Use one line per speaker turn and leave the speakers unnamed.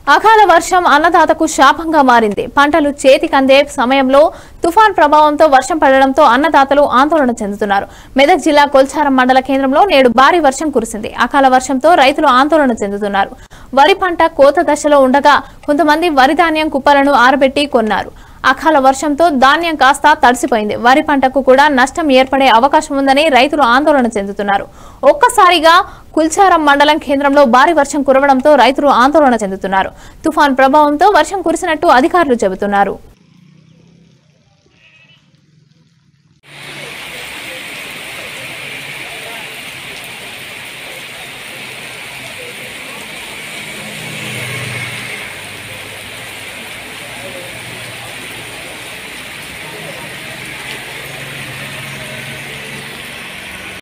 అకాల వర్షం అన్నదాతకు శాపంగా మారింది పంటలు చేతికందే సమయంలో తుఫాన్ ప్రభావంతో వర్షం పడడంతో అన్నదాతలు ఆందోళన చెందుతున్నారు మెదక్ జిల్లా కొల్చారం మండల కేంద్రంలో నేడు భారీ వర్షం కురిసింది అకాల వర్షంతో రైతులు ఆందోళన చెందుతున్నారు వరి పంట కోత దశలో ఉండగా కొంతమంది వరి ధాన్యం కుప్పలను ఆరబెట్టి కొన్నారు అకాల వర్షంతో ధాన్యం కాస్త తడిసిపోయింది వరి పంటకు కూడా నష్టం ఏర్పడే అవకాశం ఉందని రైతులు ఆందోళన చెందుతున్నారు ఒక్కసారిగా కుల్చారం మండలం కేంద్రంలో భారీ వర్షం కురవడంతో రైతులు ఆందోళన చెందుతున్నారు తుఫాన్ ప్రభావంతో వర్షం కురిసినట్టు అధికారులు చెబుతున్నారు